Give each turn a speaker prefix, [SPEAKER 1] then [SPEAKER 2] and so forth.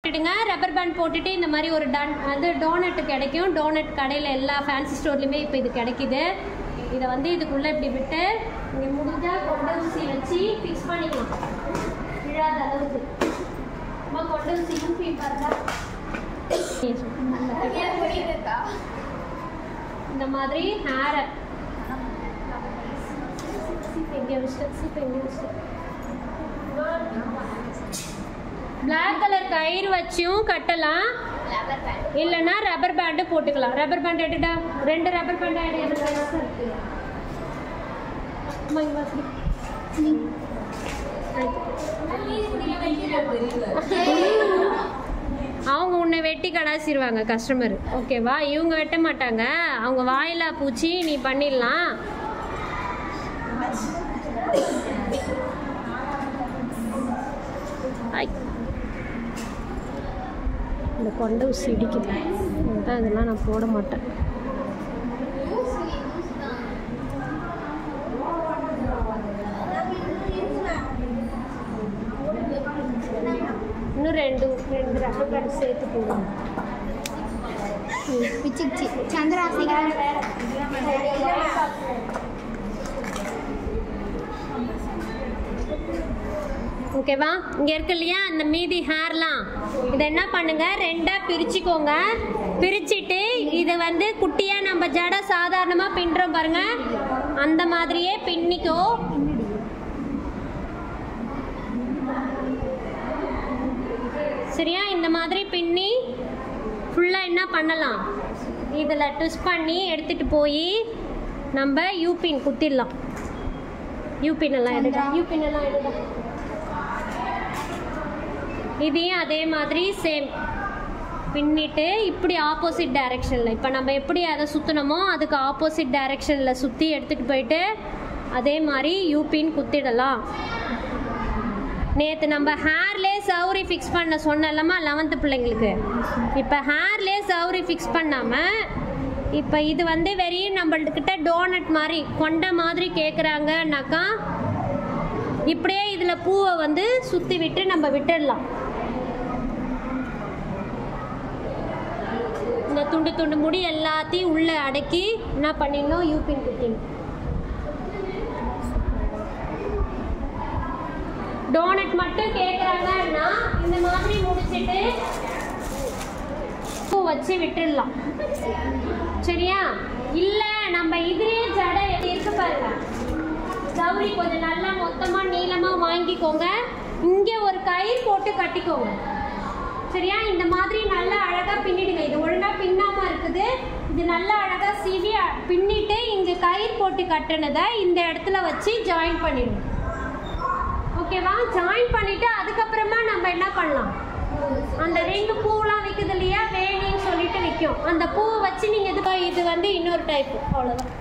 [SPEAKER 1] போட்டுடுங்க rubber band போட்டுட்டு இந்த மாதிரி ஒரு டன் வந்து டோனட் கிடைக்கும் டோனட் கடையில் எல்லா ஃபேன்சி ஸ்டோர்லையுமே இப்போ இது கிடைக்குது இதை வந்து இதுக்குள்ளே இப்படி விட்டு இங்கே முடிஞ்சால் கொண்ட ஊசி வச்சு ஃபிக்ஸ் பண்ணிக்கலாம் விழாத அளவுக்கு அம்மா கொண்ட ஊசி யூபிஎம் பாருங்க இந்த மாதிரி ஹேரை எங்கே வச்சுட்டு சீப் எங்கே வச்சுட்டு பிளாக் கலர் கயிறு வச்சும் கட்டலாம் இல்லைன்னா ரப்பர் பேண்டு போட்டுக்கலாம் ரப்பர் பேண்ட் எடுடா ரெண்டு ரப்பர் பேண்ட் எடு அம்மா, இங்க வா, இப்படி. அவங்க உன்னை வெட்டி கடாசிடுவாங்க கஸ்டமர் ஓகேவா இவங்க வெட்ட மாட்டாங்க அவங்க வாயிலா பூச்சி நீ பண்ணிடலாம் ஐ. இந்த கொண்டை ஊசி இடிக்குது அதான் இதெல்லாம் நான் போட மாட்டேன் இன்னும் ரெண்டு ரெண்டு ரப்பர் பேண்ட் சேர்த்து போடுவோம்
[SPEAKER 2] பிச்சுக்கிச்சு சந்திராசிகரன்
[SPEAKER 1] ஓகேவா இங்க இருக்கு இல்லையா இந்த மீதி ஹேர்லாம் இதை என்ன பண்ணுங்க ரெண்டா பிரிச்சுக்கோங்க பிரிச்சுட்டு இதை வந்து குட்டியா நம்ம ஜடை சாதாரணமா பின்றோம் பாருங்க அந்த மாதிரியே பின்னிக்கோ சரியா இந்த மாதிரி பின்னி ஃபுல்லாக என்ன பண்ணலாம் இதில் ட்விஸ்ட் பண்ணி எடுத்துகிட்டு போய் நம்ம யூபின் குத்திடலாம் யூபின் எல்லாம் எடுக்க யூபின் எல்லாம் எடுக்க இதையும் அதே மாதிரி சேம் பின்னிட்டு இப்படி ஆப்போசிட் டைரெக்ஷனில் இப்போ நம்ம எப்படி அதை சுற்றினோமோ அதுக்கு ஆப்போசிட் டைரெக்ஷனில் சுற்றி எடுத்துகிட்டு போயிட்டு அதே மாதிரி யூபின் குத்திடலாம் நேற்று நம்ம ஹேர்லேயே சௌரி ஃபிக்ஸ் பண்ண சொன்னலமா லெவன்த்து பிள்ளைங்களுக்கு இப்போ ஹேர்லேயே சௌரி ஃபிக்ஸ் பண்ணாமல் இப்போ இது வந்து வெறும் நம்மள்கிட்ட டோனட் மாதிரி கொண்ட மாதிரி கேட்குறாங்கனாக்கா இப்படியே இதில் பூவை வந்து சுற்றி விட்டு நம்ம விட்டுடலாம் இந்த துண்டு துண்டு முடி எல்லாத்தையும் உள்ளே அடக்கி என்ன பண்ணிடணும் யூபின் குத்திடணும் டோனட் மட்டும் கேட்குறாங்கன்னா இந்த மாதிரி முடிச்சிட்டு பூ வச்சு விட்டுடலாம் சரியா இல்லை நம்ம இதுலயே ஜடை இருக்கு பாருங்க கௌரி கொஞ்சம் நல்லா மொத்தமாக நீளமாக வாங்கிக்கோங்க இங்கே ஒரு கயிறு போட்டு கட்டிக்கோங்க சரியா இந்த மாதிரி நல்லா அழகாக பின்னிடுங்க இது ஒழுங்காக பின்னாமல் இருக்குது இது நல்லா அழகாக சீவி அ- பின்னிட்டு இங்கே கயிறு போட்டு கட்டுனதை இந்த இடத்துல வச்சு ஜாயின் பண்ணிடுங்க ஓகேவா ஜாயின் பண்ணிட்டு அதுக்கப்புறமா நம்ம என்ன பண்ணலாம் அந்த ரெண்டு பூவெல்லாம் விற்குது இல்லையா வேணின்னு சொல்லிட்டு விற்கும் அந்த பூவை வச்சு நீங்கள் இது இது வந்து இன்னொரு டைப் அவ்வளோதான்